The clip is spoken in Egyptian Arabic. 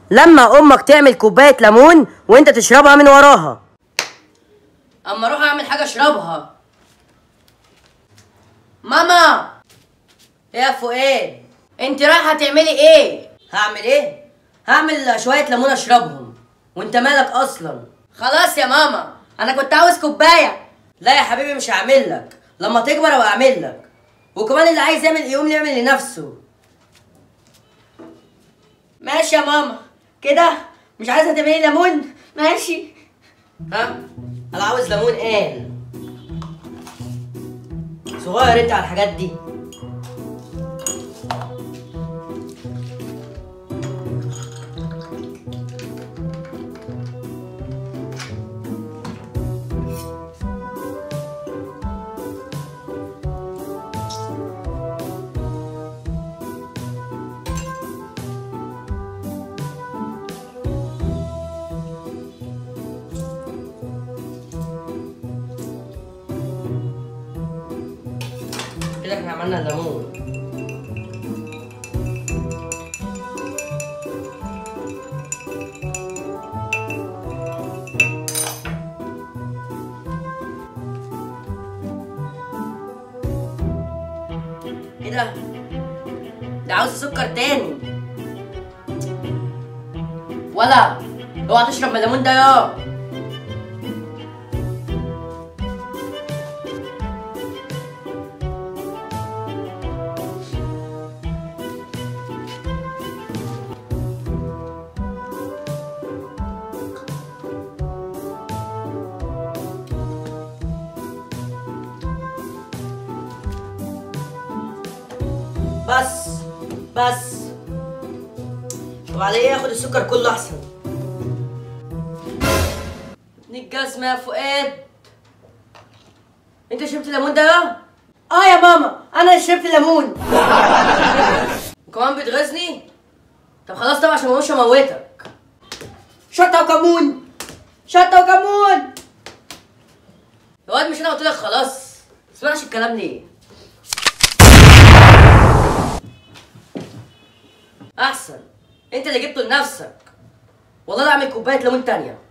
لما امك تعمل كوبايه ليمون وانت تشربها من وراها اما اروح اعمل حاجه اشربها ماما يا فؤاد انت رايحه تعملي ايه هعمل ايه هعمل شويه ليمون اشربهم وانت مالك اصلا خلاص يا ماما انا كنت عاوز كوبايه لا يا حبيبي مش هعمل لك لما تكبر ابقى اعمل لك وكمان اللي عايز يعمل يقوم يعمل لنفسه ماشي يا ماما كده مش عايزه تعملي ليمون ماشي ها انا عاوز ليمون قال صغير انت على الحاجات دي كده احنا عملنا الليمون ايه ده؟ ده عاوز سكر تاني ولا اوعى تشرب من الليمون ده يا بس بس وبعدين ياخد السكر كله احسن ابن الجزمة يا فؤاد انت شربت الليمون ده يا اه يا ماما انا اللي شربت الليمون وكمان بتغيظني طب خلاص طبعا عشان مش هموتك شطة وكمون شطة وكمون يا واد مش انا قلت لك خلاص تسمعش الكلام ليه احسن انت اللي جبته لنفسك والله لا اعمل كوبايه ليمون تانية